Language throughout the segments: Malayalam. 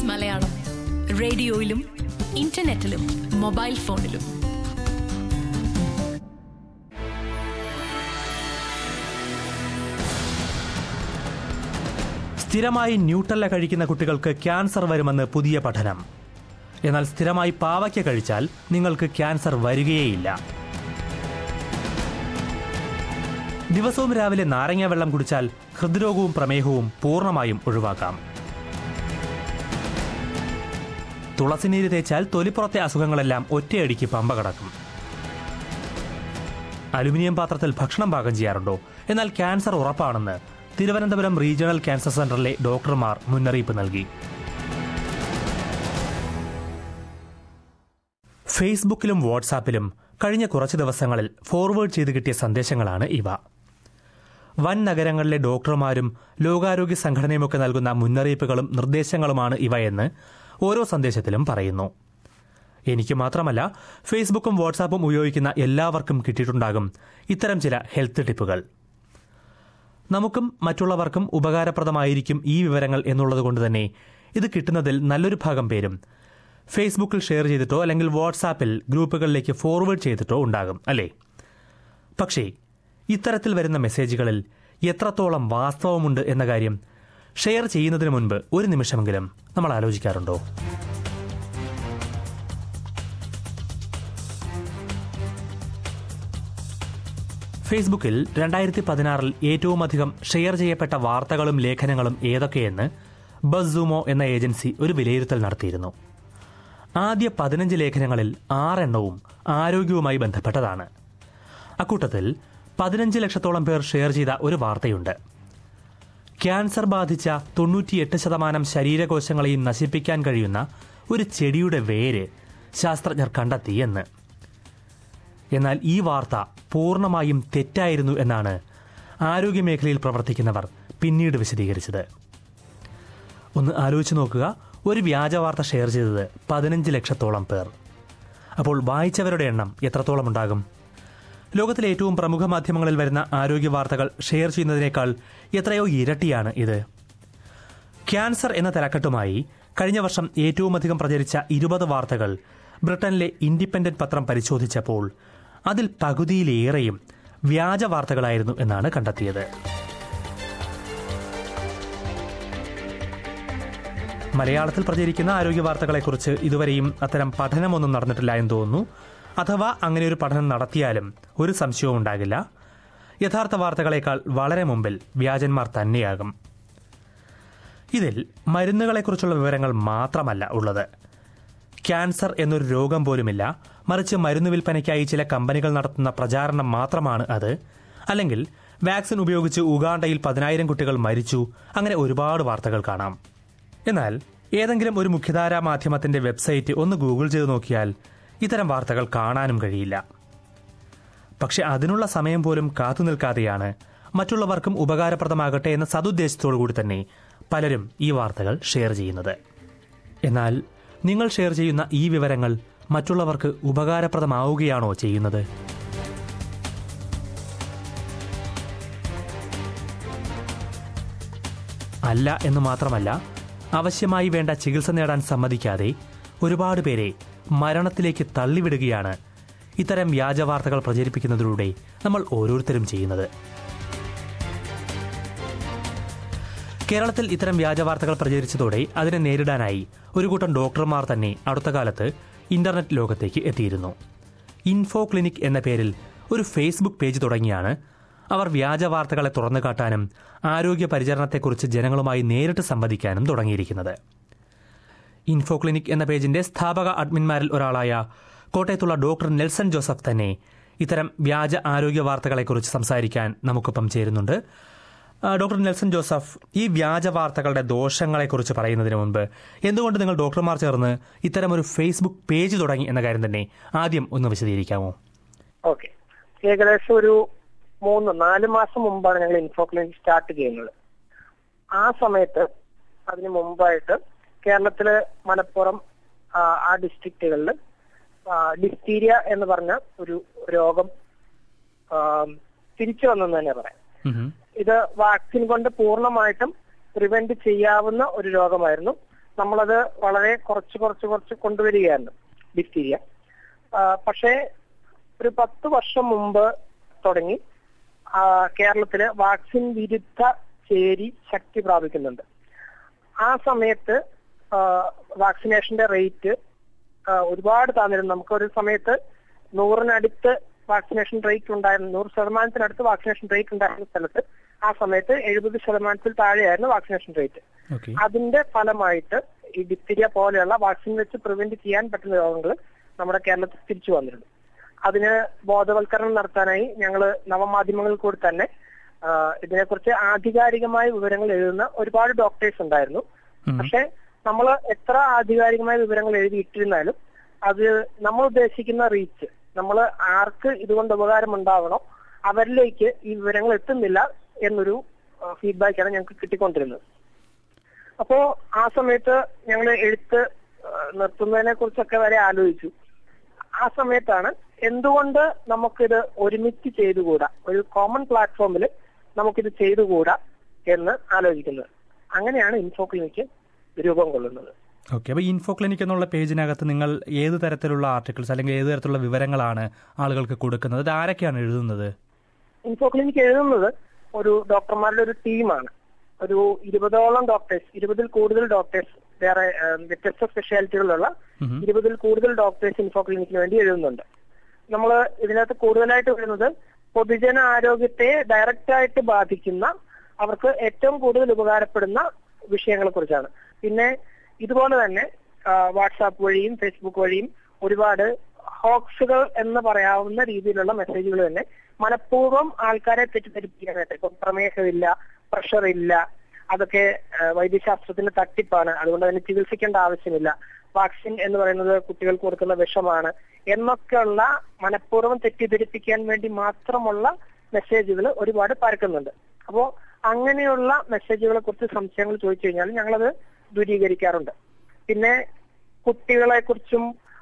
മലയാളം റേഡിയോയിലും ഇന്റർനെറ്റിലും മൊബൈൽ ഫോണിലും സ്ഥിരമായി ന്യൂട്ടല്ല കഴിക്കുന്ന കുട്ടികൾക്ക് ക്യാൻസർ വരുമെന്ന് പുതിയ പഠനം എന്നാൽ സ്ഥിരമായി പാവയ്ക്ക കഴിച്ചാൽ നിങ്ങൾക്ക് ക്യാൻസർ വരികയേയില്ല ദിവസവും രാവിലെ നാരങ്ങ വെള്ളം കുടിച്ചാൽ ഹൃദ്രോഗവും പ്രമേഹവും പൂർണ്ണമായും ഒഴിവാക്കാം തുളസിനീര് തേച്ചാൽ തൊലിപ്പുറത്തെ അസുഖങ്ങളെല്ലാം ഒറ്റയടിക്ക് പമ്പ കടക്കും അലുമിനിയം പാത്രത്തിൽ ഭക്ഷണം പാകം ചെയ്യാറുണ്ടോ എന്നാൽ ക്യാൻസർ ഉറപ്പാണെന്ന് തിരുവനന്തപുരം റീജിയണൽ ക്യാൻസർ സെന്ററിലെ ഡോക്ടർമാർ മുന്നറിയിപ്പ് നൽകി ഫേസ്ബുക്കിലും വാട്സാപ്പിലും കഴിഞ്ഞ കുറച്ച് ദിവസങ്ങളിൽ ഫോർവേഡ് ചെയ്ത് കിട്ടിയ സന്ദേശങ്ങളാണ് ഇവ വൻ നഗരങ്ങളിലെ ഡോക്ടർമാരും ലോകാരോഗ്യ സംഘടനയുമൊക്കെ നൽകുന്ന മുന്നറിയിപ്പുകളും നിർദ്ദേശങ്ങളുമാണ് ഇവ എന്ന് ഓരോ സന്ദേശത്തിലും പറയുന്നു എനിക്ക് മാത്രമല്ല ഫേസ്ബുക്കും വാട്സാപ്പും ഉപയോഗിക്കുന്ന എല്ലാവർക്കും കിട്ടിയിട്ടുണ്ടാകും ഇത്തരം ചില ഹെൽത്ത് ടിപ്പുകൾ നമുക്കും മറ്റുള്ളവർക്കും ഉപകാരപ്രദമായിരിക്കും ഈ വിവരങ്ങൾ എന്നുള്ളതുകൊണ്ട് തന്നെ ഇത് കിട്ടുന്നതിൽ നല്ലൊരു ഭാഗം പേരും ഫേസ്ബുക്കിൽ ഷെയർ ചെയ്തിട്ടോ അല്ലെങ്കിൽ വാട്സാപ്പിൽ ഗ്രൂപ്പുകളിലേക്ക് ഫോർവേഡ് ചെയ്തിട്ടോ ഉണ്ടാകും അല്ലേ പക്ഷേ ഇത്തരത്തിൽ വരുന്ന മെസ്സേജുകളിൽ എത്രത്തോളം വാസ്തവമുണ്ട് എന്ന കാര്യം ഷെയർ ചെയ്യുന്നതിന് മുൻപ് ഒരു നിമിഷമെങ്കിലും നമ്മൾ ആലോചിക്കാറുണ്ടോ ഫേസ്ബുക്കിൽ രണ്ടായിരത്തി പതിനാറിൽ ഏറ്റവും അധികം ഷെയർ ചെയ്യപ്പെട്ട വാർത്തകളും ലേഖനങ്ങളും ഏതൊക്കെയെന്ന് ബസ്സൂമോ എന്ന ഏജൻസി ഒരു വിലയിരുത്തൽ നടത്തിയിരുന്നു ആദ്യ പതിനഞ്ച് ലേഖനങ്ങളിൽ ആറെണ്ണവും ആരോഗ്യവുമായി ബന്ധപ്പെട്ടതാണ് അക്കൂട്ടത്തിൽ പതിനഞ്ച് ലക്ഷത്തോളം പേർ ഷെയർ ചെയ്ത ഒരു വാർത്തയുണ്ട് ക്യാൻസർ ബാധിച്ച തൊണ്ണൂറ്റിയെട്ട് ശതമാനം ശരീരകോശങ്ങളെയും നശിപ്പിക്കാൻ കഴിയുന്ന ഒരു ചെടിയുടെ വേര് ശാസ്ത്രജ്ഞർ കണ്ടെത്തി എന്ന് എന്നാൽ ഈ വാർത്ത പൂർണ്ണമായും തെറ്റായിരുന്നു എന്നാണ് ആരോഗ്യമേഖലയിൽ പ്രവർത്തിക്കുന്നവർ പിന്നീട് വിശദീകരിച്ചത് ഒന്ന് ആലോചിച്ച് നോക്കുക ഒരു വ്യാജ വാർത്ത ഷെയർ ചെയ്തത് പതിനഞ്ച് ലക്ഷത്തോളം പേർ അപ്പോൾ വായിച്ചവരുടെ എണ്ണം എത്രത്തോളം ഉണ്ടാകും ലോകത്തിലെ ഏറ്റവും പ്രമുഖ മാധ്യമങ്ങളിൽ വരുന്ന ആരോഗ്യ വാർത്തകൾ ഷെയർ ചെയ്യുന്നതിനേക്കാൾ എത്രയോ ഇരട്ടിയാണ് ഇത് ക്യാൻസർ എന്ന തലക്കെട്ടുമായി കഴിഞ്ഞ വർഷം ഏറ്റവും അധികം പ്രചരിച്ച ഇരുപത് വാർത്തകൾ ബ്രിട്ടനിലെ ഇൻഡിപെൻഡന്റ് പത്രം പരിശോധിച്ചപ്പോൾ അതിൽ പകുതിയിലേറെയും വ്യാജ വാർത്തകളായിരുന്നു എന്നാണ് കണ്ടെത്തിയത് മലയാളത്തിൽ പ്രചരിക്കുന്ന ആരോഗ്യ വാർത്തകളെക്കുറിച്ച് ഇതുവരെയും അത്തരം പഠനമൊന്നും നടന്നിട്ടില്ല എന്ന് തോന്നുന്നു അഥവാ അങ്ങനെ ഒരു പഠനം നടത്തിയാലും ഒരു സംശയവും ഉണ്ടാകില്ല യഥാർത്ഥ വാർത്തകളേക്കാൾ വളരെ മുമ്പിൽ വ്യാജന്മാർ തന്നെയാകും ഇതിൽ മരുന്നുകളെക്കുറിച്ചുള്ള വിവരങ്ങൾ മാത്രമല്ല ഉള്ളത് ക്യാൻസർ എന്നൊരു രോഗം പോലുമില്ല മറിച്ച് മരുന്ന് വിൽപ്പനയ്ക്കായി ചില കമ്പനികൾ നടത്തുന്ന പ്രചാരണം മാത്രമാണ് അത് അല്ലെങ്കിൽ വാക്സിൻ ഉപയോഗിച്ച് ഉഗാണ്ടയിൽ പതിനായിരം കുട്ടികൾ മരിച്ചു അങ്ങനെ ഒരുപാട് വാർത്തകൾ കാണാം എന്നാൽ ഏതെങ്കിലും ഒരു മുഖ്യധാരാ മാധ്യമത്തിന്റെ വെബ്സൈറ്റ് ഒന്ന് ഗൂഗിൾ ചെയ്ത് നോക്കിയാൽ ഇത്തരം വാർത്തകൾ കാണാനും കഴിയില്ല പക്ഷെ അതിനുള്ള സമയം പോലും കാത്തു നിൽക്കാതെയാണ് മറ്റുള്ളവർക്കും ഉപകാരപ്രദമാകട്ടെ എന്ന സതുദ്ദേശത്തോടു കൂടി തന്നെ പലരും ഈ വാർത്തകൾ ഷെയർ ചെയ്യുന്നത് എന്നാൽ നിങ്ങൾ ഷെയർ ചെയ്യുന്ന ഈ വിവരങ്ങൾ മറ്റുള്ളവർക്ക് ഉപകാരപ്രദമാവുകയാണോ ചെയ്യുന്നത് അല്ല എന്ന് മാത്രമല്ല ആവശ്യമായി വേണ്ട ചികിത്സ നേടാൻ സമ്മതിക്കാതെ ഒരുപാട് പേരെ മരണത്തിലേക്ക് തള്ളിവിടുകയാണ് ഇത്തരം വ്യാജവാർത്തകൾ പ്രചരിപ്പിക്കുന്നതിലൂടെ നമ്മൾ ഓരോരുത്തരും ചെയ്യുന്നത് കേരളത്തിൽ ഇത്തരം വ്യാജവാർത്തകൾ പ്രചരിച്ചതോടെ അതിനെ നേരിടാനായി ഒരു കൂട്ടം ഡോക്ടർമാർ തന്നെ അടുത്ത കാലത്ത് ഇന്റർനെറ്റ് ലോകത്തേക്ക് എത്തിയിരുന്നു ഇൻഫോ ക്ലിനിക് എന്ന പേരിൽ ഒരു ഫേസ്ബുക്ക് പേജ് തുടങ്ങിയാണ് അവർ വ്യാജവാർത്തകളെ തുറന്നു കാട്ടാനും ആരോഗ്യ പരിചരണത്തെക്കുറിച്ച് ജനങ്ങളുമായി നേരിട്ട് സംവദിക്കാനും തുടങ്ങിയിരിക്കുന്നത് ഇൻഫോ ക്ലിനിക് എന്ന പേജിന്റെ സ്ഥാപക അഡ്മിന്മാരിൽ ഒരാളായ കോട്ടയത്തുള്ള ഡോക്ടർ നെൽസൺ ജോസഫ് തന്നെ ഇത്തരം വ്യാജ ആരോഗ്യ വാർത്തകളെക്കുറിച്ച് സംസാരിക്കാൻ നമുക്കൊപ്പം ചേരുന്നുണ്ട് ആ, ഡോക്ടർ നെൽസൺ ജോസഫ് ഈ വ്യാജ വാർത്തകളുടെ ദോഷങ്ങളെക്കുറിച്ച് പറയുന്നതിന് മുൻപ് എന്തുകൊണ്ട് നിങ്ങൾ ഡോക്ടർമാർ ചേർന്ന് ഇത്തരം ഒരു ഫേസ്ബുക്ക് പേജ് തുടങ്ങി എന്ന കാര്യം തന്നെ ആദ്യം ഒന്ന് വിശദീകരിക്കാമോ ഓക്കെ ഏകദേശം ഒരു മൂന്ന് നാല് മാസം മുമ്പാണ് ഞങ്ങൾ ഇൻഫോ ക്ലിനിക് സ്റ്റാർട്ട് ചെയ്യുന്നത് ആ സമയത്ത് അതിന് മുമ്പായിട്ട് കേരളത്തില് മലപ്പുറം ആ, ആ ഡിസ്ട്രിക്റ്റുകളിൽ ഡിസ്തീരിയ എന്ന് പറഞ്ഞ ഒരു രോഗം ആ, തിരിച്ചു വന്നെന്ന് തന്നെ പറയാം ഉഹും. ഇത് വാക്സിൻ കൊണ്ട് പൂർണ്ണമായിട്ടും പ്രിവെന്റ് ചെയ്യാവുന്ന ഒരു രോഗമായിരുന്നു നമ്മളത് വളരെ കുറച്ച് കുറച്ച് കുറച്ച് കൊണ്ടുവരികയായിരുന്നു ഡിഫ്തീരിയ ആ, പക്ഷേ ഒരു പത്ത് വർഷം മുമ്പ് തുടങ്ങി ആ, കേരളത്തില് വാക്സിൻ വിരുദ്ധ ചേരി ശക്തി പ്രാപിക്കുന്നുണ്ട് ആ സമയത്ത് ആ, വാക്സിനേഷന്റെ റേറ്റ് ആ, ഒരുപാട് താന്നിരുന്നു നമുക്ക് ഒരു സമയത്ത് നൂറിനടുത്ത് വാക്സിനേഷൻ റേറ്റ് ഉണ്ടായിരുന്നു നൂറ് ശതമാനത്തിനടുത്ത് വാക്സിനേഷൻ റേറ്റ് ഉണ്ടായിരുന്ന സ്ഥലത്ത് ആ സമയത്ത് എഴുപത് ശതമാനത്തിൽ താഴെയായിരുന്നു വാക്സിനേഷൻ റേറ്റ് ഓക്കെ അതിന്റെ ഫലമായിട്ട് ഈ ഡിപ്തിരിയ പോലെയുള്ള വാക്സിൻ വെച്ച് പ്രിവെന്റ് ചെയ്യാൻ പറ്റുന്ന രോഗങ്ങൾ നമ്മുടെ കേരളത്തിൽ തിരിച്ചു വന്നിരുന്നു അതിന് ബോധവൽക്കരണം നടത്താനായി ഞങ്ങൾ നവമാധ്യമങ്ങളിൽ കൂടി തന്നെ ആ, ഇതിനെക്കുറിച്ച് ആധികാരികമായ വിവരങ്ങൾ എഴുതുന്ന ഒരുപാട് ഡോക്ടേഴ്സ് ഉണ്ടായിരുന്നു പക്ഷെ നമ്മൾ എത്ര ആധികാരികമായ വിവരങ്ങൾ എഴുതിയിട്ടിരുന്നാലും അത് നമ്മൾ ഉദ്ദേശിക്കുന്ന റീച്ച് നമ്മൾ ആർക്ക് ഇതുകൊണ്ട് ഉപകാരം ഉണ്ടാവണോ അവരിലേക്ക് ഈ വിവരങ്ങൾ എത്തുന്നില്ല എന്നൊരു ഫീഡ്ബാക്കാണ് ഞങ്ങൾക്ക് കിട്ടിക്കൊണ്ടിരുന്നത് അപ്പോ ആ സമയത്ത് ഞങ്ങൾ എഴുത്ത് നിർത്തുന്നതിനെ കുറിച്ചൊക്കെ വരെ ആലോചിച്ചു ആ സമയത്താണ് എന്തുകൊണ്ട് നമുക്കിത് ഒരുമിച്ച് ചെയ്തുകൂടാ ഒരു കോമൺ പ്ലാറ്റ്ഫോമിൽ നമുക്കിത് ചെയ്തുകൂടാ എന്ന് ആലോചിക്കുന്നത് അങ്ങനെയാണ് ഇൻഫോ ക്ലിനിക്ക് രൂപം കൊള്ളുന്നത് ഓക്കെ അപ്പോൾ ഇൻഫോ ക്ലിനിക് എന്നുള്ള പേജിനകത്ത് നിങ്ങൾ ഏത് തരത്തിലുള്ള ആർട്ടിക്കിൾസ് അല്ലെങ്കിൽ ഏത് തരത്തിലുള്ള വിവരങ്ങളാണ് ആളുകൾക്ക് കൊടുക്കുന്നത് അത് ആരൊക്കെയാണ് എഴുതുന്നത് ഇൻഫോ ക്ലിനിക്ക് എഴുതുന്നത് ഒരു ഡോക്ടർമാരുടെ ഒരു ടീമാണ് ഒരു ഇരുപതോളം ഡോക്ടേഴ്സ് ഇരുപതിൽ കൂടുതൽ ഡോക്ടേഴ്സ് വേറെ ആ, വ്യത്യസ്ത സ്പെഷ്യാലിറ്റികളുള്ള ഉം. ഇരുപതിൽ കൂടുതൽ ഡോക്ടേഴ്സ് ഇൻഫോ ക്ലിനിക്കിന് വേണ്ടി എഴുതുന്നുണ്ട് നമ്മൾ ഇതിനകത്ത് കൂടുതലായിട്ട് വരുന്നത് പൊതുജന ആരോഗ്യത്തെ ഡയറക്റ്റ് ആയിട്ട് ബാധിക്കുന്ന അവർക്ക് ഏറ്റവും കൂടുതൽ ഉപകാരപ്പെടുന്ന വിഷയങ്ങളെ കുറിച്ചാണ് പിന്നെ ഇതുപോലെ തന്നെ വാട്സാപ്പ് വഴിയും ഫേസ്ബുക്ക് വഴിയും ഒരുപാട് ഹോക്സുകൾ എന്ന് പറയാവുന്ന രീതിയിലുള്ള മെസ്സേജുകൾ തന്നെ മനഃപൂർവ്വം ആൾക്കാരെ തെറ്റിദ്ധരിപ്പിക്കാനായിട്ട് ഇപ്പൊ പ്രമേഹമില്ല പ്രഷർ ഇല്ല അതൊക്കെ ആ, വൈദ്യശാസ്ത്രത്തിന്റെ തട്ടിപ്പാണ് അതുകൊണ്ട് അതിന് ചികിത്സിക്കേണ്ട ആവശ്യമില്ല വാക്സിൻ എന്ന് പറയുന്നത് കുട്ടികൾക്ക് കൊടുക്കുന്ന വിഷമാണ് എന്നൊക്കെയുള്ള മനഃപൂർവ്വം തെറ്റിദ്ധരിപ്പിക്കാൻ വേണ്ടി മാത്രമുള്ള മെസ്സേജുകൾ ഒരുപാട് പരക്കുന്നുണ്ട് അപ്പോ അങ്ങനെയുള്ള മെസ്സേജുകളെ കുറിച്ച് സംശയങ്ങൾ ചോദിച്ചു കഴിഞ്ഞാൽ ഞങ്ങളത് ദൂരീകരിക്കാറുണ്ട് പിന്നെ കുട്ടികളെ കുറിച്ചും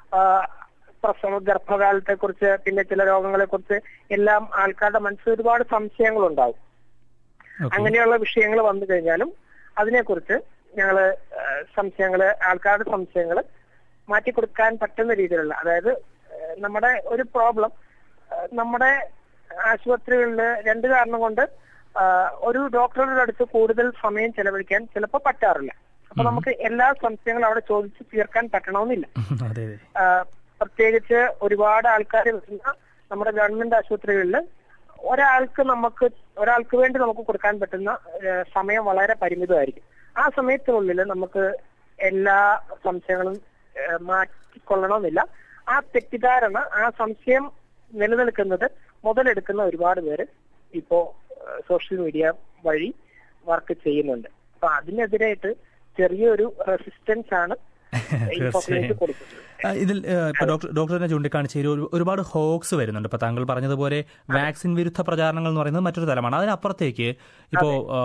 പ്രസവ ഗർഭകാലത്തെ കുറിച്ച് പിന്നെ ചില രോഗങ്ങളെ കുറിച്ച് എല്ലാം ആൾക്കാരുടെ മനസ്സിൽ ഒരുപാട് സംശയങ്ങളുണ്ടാവും ഓക്കെ അങ്ങനെയുള്ള വിഷയങ്ങൾ വന്നു കഴിഞ്ഞാലും അതിനെക്കുറിച്ച് ഞങ്ങള് ഏഹ്, സംശയങ്ങള് ആൾക്കാരുടെ സംശയങ്ങള് മാറ്റിക്കൊടുക്കാൻ പറ്റുന്ന രീതിയിലുള്ള അതായത് ഏഹ്, നമ്മുടെ ഒരു പ്രോബ്ലം നമ്മുടെ ആശുപത്രികളിൽ രണ്ട് കാരണം കൊണ്ട് ആഹ്, ഒരു ഡോക്ടറുടെ അടുത്ത് കൂടുതൽ സമയം ചെലവഴിക്കാൻ ചിലപ്പോൾ പറ്റാറില്ല അപ്പൊ നമുക്ക് എല്ലാ സംശയങ്ങളും അവിടെ ചോദിച്ച് തീർക്കാൻ പറ്റണമെന്നില്ല അതെ അതെ ആഹ് പ്രത്യേകിച്ച് ഒരുപാട് ആൾക്കാർ വരുന്ന നമ്മുടെ ഗവൺമെന്റ് ആശുപത്രികളിൽ ഒരാൾക്ക് നമുക്ക് ഒരാൾക്ക് വേണ്ടി നമുക്ക് കൊടുക്കാൻ പറ്റുന്ന ആഹ് സമയം വളരെ പരിമിതമായിരിക്കും ആ സമയത്തിനുള്ളിൽ നമുക്ക് എല്ലാ സംശയങ്ങളും ആഹ് മാറ്റിക്കൊള്ളണമെന്നില്ല ആ തെറ്റിദ്ധാരണ ആ സംശയം നിലനിൽക്കുന്നത് മുതലെടുക്കുന്ന ഒരുപാട് പേര് ഇപ്പോ സോഷ്യൽ മീഡിയ വഴി വർക്ക് ചെയ്യുന്നുണ്ട് അപ്പൊ അതിനെതിരായിട്ട് ചെറിയൊരു റെസിസ്റ്റൻസ് ആണ് ഇൻഫോർമേഷൻ കൊടുക്കുന്നത് ആ, ഇതിൽ ഏ, ഇപ്പൊ ഡോക്ടർ ഡോക്ടർ തന്നെ ചൂണ്ടിക്കാണിച്ച ഒരു ഒരുപാട് ഹോക്സ് വരുന്നുണ്ട് ഇപ്പൊ താങ്കൾ പറഞ്ഞതുപോലെ വാക്സിൻ വിരുദ്ധ പ്രചാരണങ്ങൾ എന്ന് പറയുന്നത് മറ്റൊരു തലമാണ് അതിനപ്പുറത്തേക്ക് ഇപ്പോ ആ,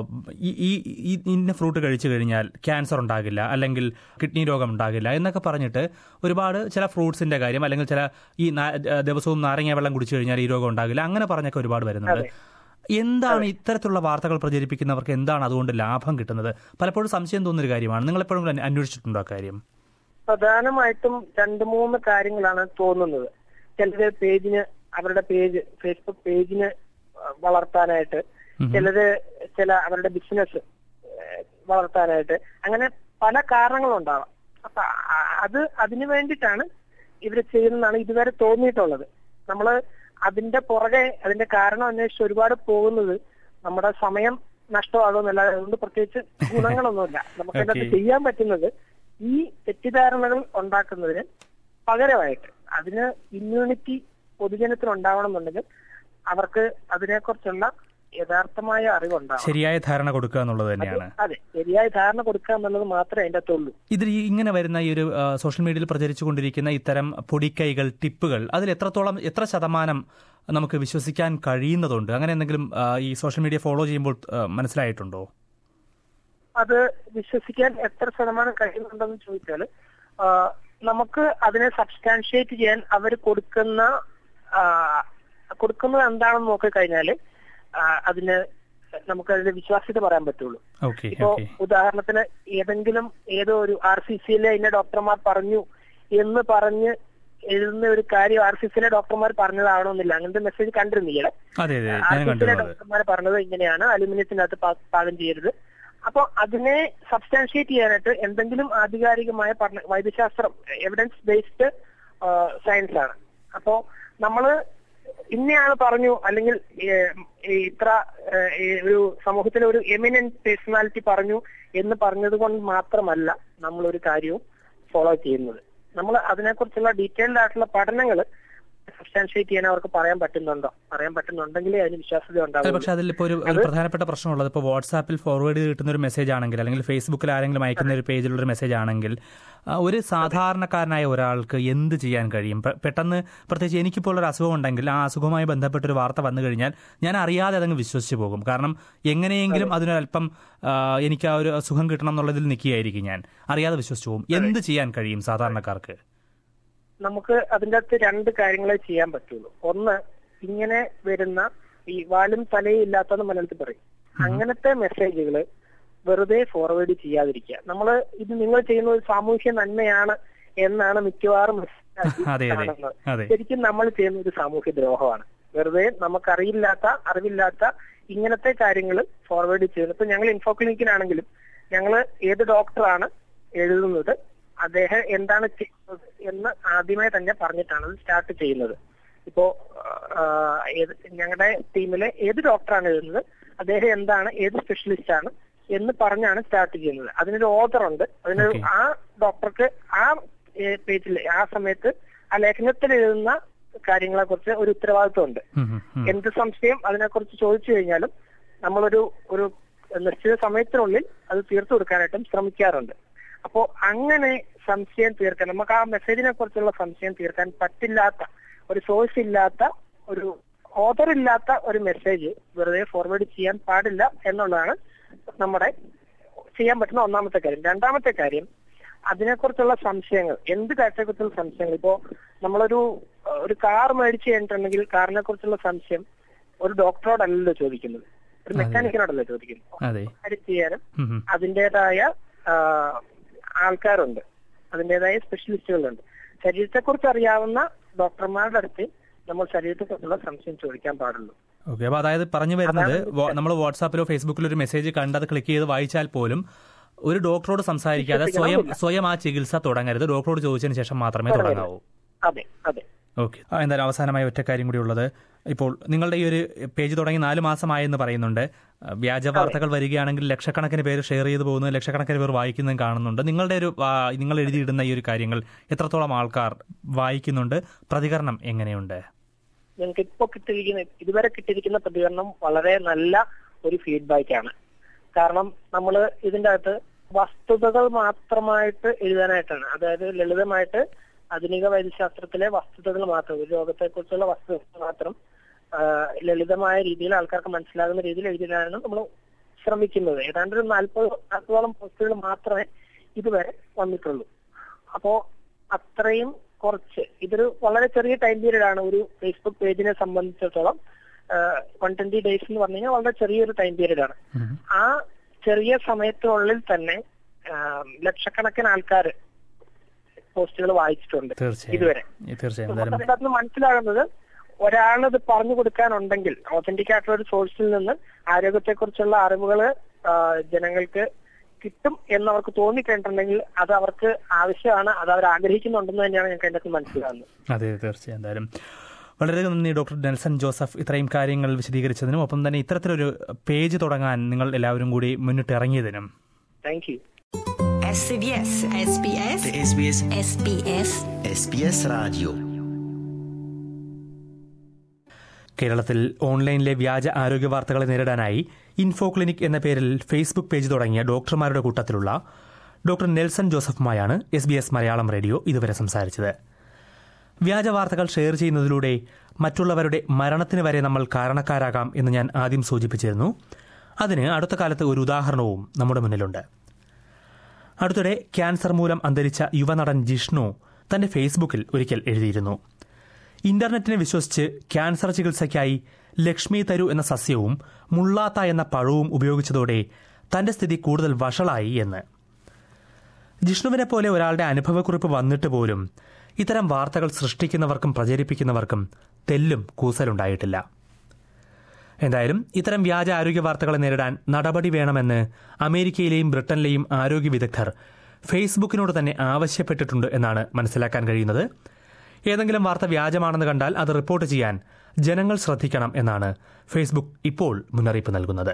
ഈ ഈ- ഈ ഇന്ന ഫ്രൂട്ട് കഴിച്ചു കഴിഞ്ഞാൽ ക്യാൻസർ ഉണ്ടാകില്ല അല്ലെങ്കിൽ കിഡ്നി രോഗം ഉണ്ടാകില്ല എന്നൊക്കെ പറഞ്ഞിട്ട് ഒരുപാട് ചില ഫ്രൂട്ട്സിന്റെ കാര്യം അല്ലെങ്കിൽ ചില ഈ നാ- ദിവസവും നാരങ്ങ വെള്ളം കുടിച്ചു കഴിഞ്ഞാൽ ഈ രോഗം ഉണ്ടാകില്ല അങ്ങനെ പറഞ്ഞൊക്കെ ഒരുപാട് വരുന്നുണ്ട് എന്താണ് ഇത്തരത്തിലുള്ള വാർത്തകൾ പ്രചരിപ്പിക്കുന്നവർക്ക് എന്താണ് അതുകൊണ്ട് ലാഭം കിട്ടുന്നത് പലപ്പോഴും സംശയം തോന്നുന്നൊരു കാര്യമാണ് നിങ്ങൾ എപ്പോഴും അന്വേഷിച്ചിട്ടുണ്ടോ ആ കാര്യം പ്രധാനമായിട്ടും രണ്ട് മൂന്ന് കാര്യങ്ങളാണ് തോന്നുന്നത് ചിലര് പേജിന് അവരുടെ പേജ് ഫേസ്ബുക്ക് പേജിന് വളർത്താനായിട്ട് ചിലര് ചില അവരുടെ ബിസിനസ് വളർത്താനായിട്ട് അങ്ങനെ പല കാരണങ്ങളുണ്ടാവാം അപ്പൊ ആ- അത് അതിനു വേണ്ടിയിട്ടാണ് ഇവർ ചെയ്യുന്നതാണ് ഇതുവരെ തോന്നിയിട്ടുള്ളത് നമ്മള് അതിന്റെ പുറകെ അതിന്റെ കാരണം അന്വേഷിച്ച് ഒരുപാട് പോകുന്നത് നമ്മുടെ സമയം നഷ്ടമാകുമെന്നല്ല അതുകൊണ്ട് പ്രത്യേകിച്ച് ഗുണങ്ങളൊന്നുമില്ല നമുക്ക് അതിനകത്ത് Okay. ചെയ്യാൻ പറ്റുന്നത് ഈ തെറ്റിദ്ധാരണകൾ ഉണ്ടാക്കുന്നതിന് പകരമായിട്ട് അതിന് ഇമ്മ്യൂണിറ്റി പൊതുജനത്തിന് ഉണ്ടാവണമെന്നുണ്ടെങ്കിൽ അവർക്ക് അതിനെക്കുറിച്ചുള്ള യഥാർത്ഥമായ അറിവുണ്ടാവണം ശരിയായ ധാരണ കൊടുക്കുക എന്നുള്ളത് തന്നെയാണ് അതെ ശരിയായ ധാരണ കൊടുക്കുക എന്നുള്ളത് മാത്രമേ അതിന്റെ അകത്തുള്ളൂ ഇതിൽ ഈ ഇങ്ങനെ വരുന്ന ഈ ഒരു ആ, സോഷ്യൽ മീഡിയയിൽ പ്രചരിച്ചുകൊണ്ടിരിക്കുന്ന ഇത്തരം പൊടിക്കൈകൾ ടിപ്പുകൾ അതിൽ എത്രത്തോളം എത്ര ശതമാനം നമുക്ക് വിശ്വസിക്കാൻ കഴിയുന്നതുണ്ട് അങ്ങനെ എന്തെങ്കിലും ആ, ഈ സോഷ്യൽ മീഡിയ ഫോളോ ചെയ്യുമ്പോൾ ആ, മനസ്സിലായിട്ടുണ്ടോ അത് വിശ്വസിക്കാൻ എത്ര ശതമാനം കഴിയുന്നുണ്ടെന്ന് ചോദിച്ചാൽ നമുക്ക് അതിനെ സബ്സ്റ്റാൻഷിയേറ്റ് ചെയ്യാൻ അവർ കൊടുക്കുന്ന ആ, കൊടുക്കുന്നത് എന്താണെന്ന് നോക്കിക്കഴിഞ്ഞാല് ആ, അതിന് നമുക്ക് അതിന്റെ വിശ്വാസ്യത പറയാൻ പറ്റുള്ളൂ ഓക്കെ ഇപ്പോ ഓക്കെ ഉദാഹരണത്തിന് ഏതെങ്കിലും ഏതോ ഒരു ആർ സി സിയിലെ ഇന്ന ഡോക്ടർമാർ പറഞ്ഞു എന്ന് പറഞ്ഞ് എഴുതുന്ന ഒരു കാര്യം ആർ സി സിയിലെ ഡോക്ടർമാർ പറഞ്ഞതാണോന്നില്ല അങ്ങനത്തെ മെസ്സേജ് കണ്ടിരുന്നു ഈയിടെ അതെ അതെ ആർ ഞാൻ സി സിയിലെ കണ്ടിരുന്നു അത് ഡോക്ടർമാർ പറഞ്ഞത് ഇങ്ങനെയാണ് അലുമിനിയത്തിനകത്ത് പാ- പാകം ചെയ്യരുത് അപ്പൊ അതിനെ സബ്സ്റ്റാൻഷിയേറ്റ് ചെയ്യാനായിട്ട് എന്തെങ്കിലും ആധികാരികമായ പഠന വൈദ്യശാസ്ത്രം എവിഡൻസ് ബേസ്ഡ് സയൻസ് ആണ് അപ്പോ നമ്മള് ഇന്നയാള് പറഞ്ഞു അല്ലെങ്കിൽ ഏഹ്, ഈ ഇത്ര ഏഹ്, ഈ ഒരു സമൂഹത്തിലെ ഒരു എമിനന്റ് പേഴ്സണാലിറ്റി പറഞ്ഞു എന്ന് പറഞ്ഞത് കൊണ്ട് മാത്രമല്ല നമ്മൾ ഒരു കാര്യവും ഫോളോ ചെയ്യുന്നത് നമ്മൾ അതിനെക്കുറിച്ചുള്ള ഡീറ്റെയിൽഡ് ആയിട്ടുള്ള പഠനങ്ങൾ സബ്സ്റ്റാൻഷിയേറ്റ് ചെയ്യാൻ അവർക്ക് പറയാൻ പറ്റുന്നുണ്ടോ പറയാൻ പറ്റുന്നുണ്ടെങ്കിലേ അതിന് വിശ്വാസ്യത അല്ല ഉണ്ടാവുള്ളൂ പക്ഷെ അതിൽ ഇപ്പോൾ ഒരു ഒരു പ്രധാനപ്പെട്ട പ്രശ്നമുള്ളത് ഇപ്പോൾ വാട്സാപ്പിൽ ഫോർവേഡ് ചെയ്ത് കിട്ടുന്ന ഒരു മെസ്സേജ് ആണെങ്കിൽ അല്ലെങ്കിൽ ഫേസ്ബുക്കിൽ ആരെങ്കിലും അയക്കുന്ന ഒരു പേജിലുള്ള ഒരു മെസ്സേജ് ആണെങ്കിൽ ആ, ഒരു സാധാരണക്കാരനായ ഒരാൾക്ക് എന്ത് ചെയ്യാൻ കഴിയും പെ- പെട്ടെന്ന് പ്രത്യേകിച്ച് എനിക്കിപ്പോൾ ഒരു അസുഖം ഉണ്ടെങ്കിൽ ആ അസുഖവുമായി ബന്ധപ്പെട്ട ഒരു വാർത്ത വന്നു കഴിഞ്ഞാൽ ഞാൻ അറിയാതെ അതങ്ങ് വിശ്വസിച്ച് പോകും കാരണം എങ്ങനെയെങ്കിലും അതിനൊരല്പം ആ, എനിക്ക് ആ ഒരു സുഖം കിട്ടണം എന്നുള്ളതിൽ നിൽക്കുകയായിരിക്കും ഞാൻ അറിയാതെ വിശ്വസിച്ച് പോകും എന്ത് ചെയ്യാൻ കഴിയും സാധാരണക്കാർക്ക് നമുക്ക് അതിന്റെ അകത്ത് രണ്ട് കാര്യങ്ങളെ ചെയ്യാൻ പറ്റുള്ളൂ ഒന്ന് ഇങ്ങനെ വരുന്ന ഈ വാലും തലയും ഇല്ലാത്തതെന്ന് മലയാളത്തിൽ പറയും അങ്ങനത്തെ മെസ്സേജുകൾ വെറുതെ ഫോർവേഡ് ചെയ്യാതിരിക്കുക നമ്മൾ ഇത് നിങ്ങൾ ചെയ്യുന്ന ഒരു സാമൂഹ്യ നന്മയാണ് എന്നാണ് മിക്കവാറും message അതെ, അതെ. കാണുന്നത് അതെ. ശരിക്കും നമ്മൾ ചെയ്യുന്ന ഒരു സാമൂഹ്യ ദ്രോഹമാണ് വെറുതെ നമുക്കറിയില്ലാത്ത അറിവില്ലാത്ത ഇങ്ങനത്തെ കാര്യങ്ങൾ ഫോർവേഡ് ചെയ്യുന്നത് ഇപ്പൊ ഞങ്ങൾ ഇൻഫോ ക്ലിനിക്കിനാണെങ്കിലും ഞങ്ങൾ ഏത് ഡോക്ടറാണ് എഴുതുന്നത് അദ്ദേഹം എന്താണ് ചെയ്യുന്നത് എന്ന് ആദ്യമേ തന്നെ പറഞ്ഞിട്ടാണ് അത് സ്റ്റാർട്ട് ചെയ്യുന്നത് ഇപ്പോ ആ, ഏത് ഞങ്ങളുടെ ടീമിലെ ഏത് ഡോക്ടറാണ് എഴുതുന്നത് അദ്ദേഹം എന്താണ് ഏത് സ്പെഷ്യലിസ്റ്റ് ആണ് എന്ന് പറഞ്ഞാണ് സ്റ്റാർട്ട് ചെയ്യുന്നത് അതിനൊരു ഓർഡർ ഉണ്ട് അതിനൊരു Okay. ആ ഡോക്ടർക്ക് ആ പേജിൽ ആ സമയത്ത് ആ ലേഖനത്തിൽ എഴുതുന്ന കാര്യങ്ങളെ കുറിച്ച് ഒരു ഉത്തരവാദിത്വം ഉണ്ട് ഉം, ഉം, ഉം. എന്ത് സംശയം അതിനെക്കുറിച്ച് ചോദിച്ചു കഴിഞ്ഞാലും നമ്മളൊരു ഒരു നിശ്ചിത സമയത്തിനുള്ളിൽ അത് തീർത്തു കൊടുക്കാനായിട്ടും ശ്രമിക്കാറുണ്ട് അപ്പോ അങ്ങനെ സംശയം തീർക്കാൻ നമുക്ക് ആ മെസ്സേജിനെ കുറിച്ചുള്ള സംശയം തീർക്കാൻ പറ്റില്ലാത്ത ഒരു സോഴ്സ് ഇല്ലാത്ത ഒരു ഓർഡർ ഇല്ലാത്ത ഒരു മെസ്സേജ് വെറുതെ ഫോർവേഡ് ചെയ്യാൻ പാടില്ല എന്നുള്ളതാണ് നമ്മുടെ ചെയ്യാൻ പറ്റുന്ന ഒന്നാമത്തെ കാര്യം രണ്ടാമത്തെ കാര്യം അതിനെക്കുറിച്ചുള്ള സംശയങ്ങൾ എന്ത് കാര്യത്തെക്കുറിച്ചുള്ള സംശയങ്ങൾ ഇപ്പോ നമ്മളൊരു ഏഹ്, ഒരു കാർ മേടിച്ചു കഴിഞ്ഞിട്ടുണ്ടെങ്കിൽ കാറിനെ കുറിച്ചുള്ള സംശയം ഒരു ഡോക്ടറോടല്ലല്ലോ ചോദിക്കുന്നത് ഒരു മെക്കാനിക്കിനോടല്ലോ ചോദിക്കുന്നത് അതെ കാര്യം ചെയ്യാനും ഉം, ഉം. അതിൻ്റെതായ ആൾക്കാരുണ്ട് അതിൻ്റെതായ സ്പെഷ്യലിസ്റ്റുകളുണ്ട് ശരീരത്തെക്കുറിച്ച് അറിയാവുന്ന ഡോക്ടർമാരുടെ അടുത്ത് നമ്മൾ ശരീരത്തെക്കുറിച്ചുള്ള സംശയം ചോദിക്കാൻ പാടുള്ളൂ ഓക്കെ അപ്പൊ അതായത് പറഞ്ഞു വരുന്നത് നമ്മൾ വാട്സാപ്പിലോ ഫേസ്ബുക്കിലോ ഒരു മെസ്സേജ് കണ്ട് അത് ക്ലിക്ക് ചെയ്ത് വായിച്ചാൽ പോലും ഒരു ഡോക്ടറോട് സംസാരിക്കാതെ സ്വയം സ്വയം ആ ചികിത്സ തുടങ്ങരുത് ഡോക്ടറോട് ചോദിച്ചതിന് ശേഷം മാത്രമേ തുടങ്ങാവൂ അതെ അതെ ഓക്കെ എന്തായാലും അവസാനമായ ഒറ്റ കാര്യം കൂടി ഉള്ളത് ഇപ്പോൾ നിങ്ങളുടെ ഈ ഒരു പേജ് തുടങ്ങി നാല് മാസമായെന്ന് പറയുന്നുണ്ട് അഹ് വ്യാജ വാർത്തകൾ വരികയാണെങ്കിൽ ലക്ഷക്കണക്കിന് പേര് ഷെയർ ചെയ്ത് പോകുന്നത് ലക്ഷക്കണക്കിന് പേർ വായിക്കുന്നതും കാണുന്നുണ്ട് നിങ്ങളുടെ ഒരു വാ- നിങ്ങൾ എഴുതിയിടുന്ന ഈ ഒരു കാര്യങ്ങൾ എത്രത്തോളം ആൾക്കാർ വായിക്കുന്നുണ്ട് പ്രതികരണം എങ്ങനെയുണ്ട് ഞങ്ങൾക്ക് ഇപ്പൊ കിട്ടിയിരിക്കുന്ന ഇതുവരെ കിട്ടിയിരിക്കുന്ന പ്രതികരണം വളരെ നല്ല ഒരു ഫീഡ്ബാക്ക് ആണ് കാരണം നമ്മൾ ഇതിന്റെ അകത്ത് വസ്തുതകൾ മാത്രമായിട്ട് എഴുതാനായിട്ടാണ് അതായത് ലളിതമായിട്ട് ആധുനിക വൈദ്യശാസ്ത്രത്തിലെ വസ്തുതകൾ മാത്രം ഒരു രോഗത്തെക്കുറിച്ചുള്ള വസ്തുതകൾ മാത്രം ആ, ലളിതമായ രീതിയിൽ ആൾക്കാർക്ക് മനസ്സിലാകുന്ന രീതിയിൽ എഴുതാനാണ് നമ്മൾ ശ്രമിക്കുന്നത് ഏതാണ്ട് ഒരു നാൽപ്പത് നാൽപ്പതോളം പോസ്റ്റുകൾ മാത്രമേ ഇതുവരെ വന്നിട്ടുള്ളൂ അപ്പോ അത്രയും കുറച്ച് ഇതൊരു വളരെ ചെറിയ ടൈം പീരീഡ് ആണ് ഒരു ഫേസ്ബുക്ക് പേജിനെ സംബന്ധിച്ചിടത്തോളം വൺ ട്വന്റി ഡേയ്സ് എന്ന് പറഞ്ഞു കഴിഞ്ഞാൽ വളരെ ചെറിയൊരു ടൈം പീരീഡ് ആണ് ഉം. ആ ചെറിയ സമയത്തിനുള്ളിൽ തന്നെ ആ, ലക്ഷക്കണക്കിന് ആൾക്കാർ പോസ്റ്റുകൾ വായിച്ചിട്ടുണ്ട് തീർച്ചയായും ഇതുവരെ തീർച്ചയായും നമുക്ക് എന്തായാലും അതിനകത്ത് നിന്ന് മനസ്സിലാകുന്നത് ഒരാളിത് പറഞ്ഞു കൊടുക്കാനുണ്ടെങ്കിൽ ഓതന്റിക് ആയിട്ടുള്ള ഒരു സോഴ്സിൽ നിന്ന് ആരോഗ്യത്തെക്കുറിച്ചുള്ള അറിവുകൾ ജനങ്ങൾക്ക് കിട്ടും എന്ന് അവർക്ക് തോന്നിക്കഴിഞ്ഞിട്ടുണ്ടെങ്കിൽ അത് അവർക്ക് ആവശ്യമാണ് അത് അവർ ആഗ്രഹിക്കുന്നുണ്ടെന്ന് തന്നെയാണ് ഞങ്ങൾക്ക് അതിനകത്ത് മനസ്സിലാകുന്നത് അതെ തീർച്ചയായും എന്തായാലും വളരെ നന്ദി ഡോക്ടർ നെൽസൺ ജോസഫ് ഇത്രയും കാര്യങ്ങൾ വിശദീകരിച്ചതിനും ഒപ്പം തന്നെ ഇത്തരത്തിലൊരു പേജ് തുടങ്ങാൻ നിങ്ങൾ എല്ലാവരും കൂടി മുന്നിട്ട് ഇറങ്ങിയതിനും thank you SBS SBS SBS SBS SBS Radio കേരളത്തിൽ ഓൺലൈനിലെ വ്യാജ ആരോഗ്യ വാർത്തകളെ നേരിടാനായി ഇൻഫോ ക്ലിനിക് എന്ന പേരിൽ ഫേസ്ബുക്ക് പേജ് തുടങ്ങിയ ഡോക്ടർമാരുടെ കൂട്ടത്തിലുള്ള ഡോക്ടർ നെൽസൺ ജോസഫുമായാണ് S B S Malayalam radio ഇതുവരെ സംസാരിച്ചത് വ്യാജ വാർത്തകൾ ഷെയർ ചെയ്യുന്നതിലൂടെ മറ്റുള്ളവരുടെ മരണത്തിന് വരെ നമ്മൾ കാരണക്കാരാകാം എന്ന് ഞാൻ ആദ്യം സൂചിപ്പിച്ചിരുന്നു അതിന് അടുത്ത കാലത്ത് ഒരു ഉദാഹരണവും നമ്മുടെ മുന്നിലുണ്ട് അടുത്തിടെ ക്യാൻസർ മൂലം അന്തരിച്ച യുവനടൻ ജിഷ്ണു തന്റെ ഫേസ്ബുക്കിൽ ഒരിക്കൽ എഴുതിയിരുന്നു ഇന്റർനെറ്റിനെ വിശ്വസിച്ച് ക്യാൻസർ ചികിത്സയ്ക്കായി ലക്ഷ്മി തരു എന്ന സസ്യവും മുള്ളാത്ത എന്ന പഴവും ഉപയോഗിച്ചതോടെ തന്റെ സ്ഥിതി കൂടുതൽ വഷളായി എന്ന് ജിഷ്ണുവിനെ പോലെ ഒരാളുടെ അനുഭവക്കുറിപ്പ് വന്നിട്ട് പോലും ഇത്തരം വാർത്തകൾ സൃഷ്ടിക്കുന്നവർക്കും പ്രചരിപ്പിക്കുന്നവർക്കും തെല്ലും കൂസലുണ്ടായിട്ടില്ല എന്തായാലും ഇത്തരം വ്യാജ ആരോഗ്യ വാർത്തകളെ നേരിടാൻ നടപടി വേണമെന്ന് അമേരിക്കയിലെയും ബ്രിട്ടനിലെയും ആരോഗ്യ വിദഗ്ധർ ഫേസ്ബുക്കിനോട് തന്നെ ആവശ്യപ്പെട്ടിട്ടുണ്ട് എന്നാണ് മനസ്സിലാക്കാൻ കഴിയുന്നത് ഏതെങ്കിലും വാർത്ത വ്യാജമാണെന്ന് കണ്ടാൽ അത് റിപ്പോർട്ട് ചെയ്യാൻ ജനങ്ങൾ ശ്രദ്ധിക്കണം എന്നാണ് ഫേസ്ബുക്ക് ഇപ്പോൾ മുന്നറിയിപ്പ് നൽകുന്നത്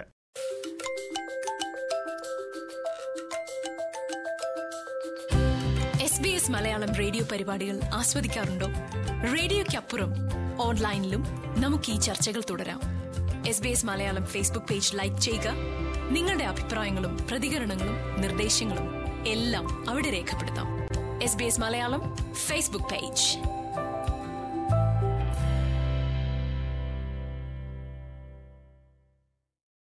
S B S Malayalam radio പരിപാടികൾ ആസ്വദിക്കാറുണ്ടോ റേഡിയോയ്ക്കപ്പുറം ഓൺലൈനിലും നമുക്ക് ഈ ചർച്ചകൾ തുടരാം S B S Malayalam Facebook page like ചെയ്യുക നിങ്ങളുടെ അഭിപ്രായങ്ങളും പ്രതികരണങ്ങളും നിർദ്ദേശങ്ങളും എല്ലാം അവിടെ രേഖപ്പെടുത്താം S B S Malayalam Facebook page